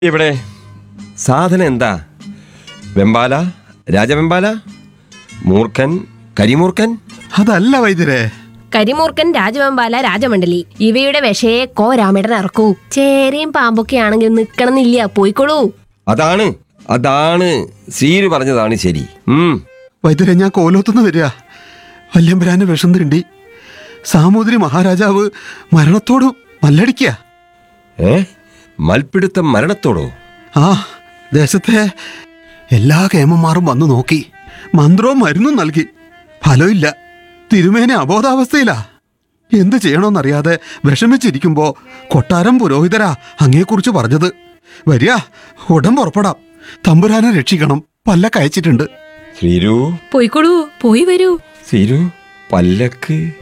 ഇവിടെ സാധനം എന്താ വെമ്പാല രാജവെമ്പാല മൂർഖൻ കരിമൂർഖൻ അതല്ല വൈദ്യരെ കരിമൂർക്കൻ രാജവെമ്പാല രാജമണ്ഡലി ഇവയുടെ വിഷയെ കോ രാമേടൻ ഇറക്കൂ ചേരയും പാമ്പൊക്കെ ആണെങ്കിൽ നിക്കണമെന്നില്ല പോയിക്കോളൂ അതാണ് അതാണ് സീര് പറഞ്ഞതാണ് ശരി ഉം വൈദ്യരെ ഞാൻ കോലോത്തുനിന്ന് വരിക വല്യമ്പരാന് വിഷം തിണ്ടി സാമൂതിരി മഹാരാജാവ് മരണത്തോട് മല്ലടിക്കുക ഏ മൽപ്പിടുത്തം മരണത്തോടോ ആ ദേശത്തെ എല്ലാ കേമന്മാരും വന്നു നോക്കി മന്ത്രവും മരുന്നും നൽകി ഫലമില്ല തിരുമേനെ അബോധാവസ്ഥയിലാ എന്ത് ചെയ്യണമെന്നറിയാതെ വിഷമിച്ചിരിക്കുമ്പോ കൊട്ടാരം പുരോഹിതരാ അങ്ങയെക്കുറിച്ച് പറഞ്ഞത് വരിക ഉടൻ പുറപ്പെടാം തമ്പുരാനെ രക്ഷിക്കണം പല്ലക്ക് അയച്ചിട്ടുണ്ട് ശ്രീരു പോയിക്കോളൂ പോയി വരൂ ശ്രീരു പല്ലക്ക്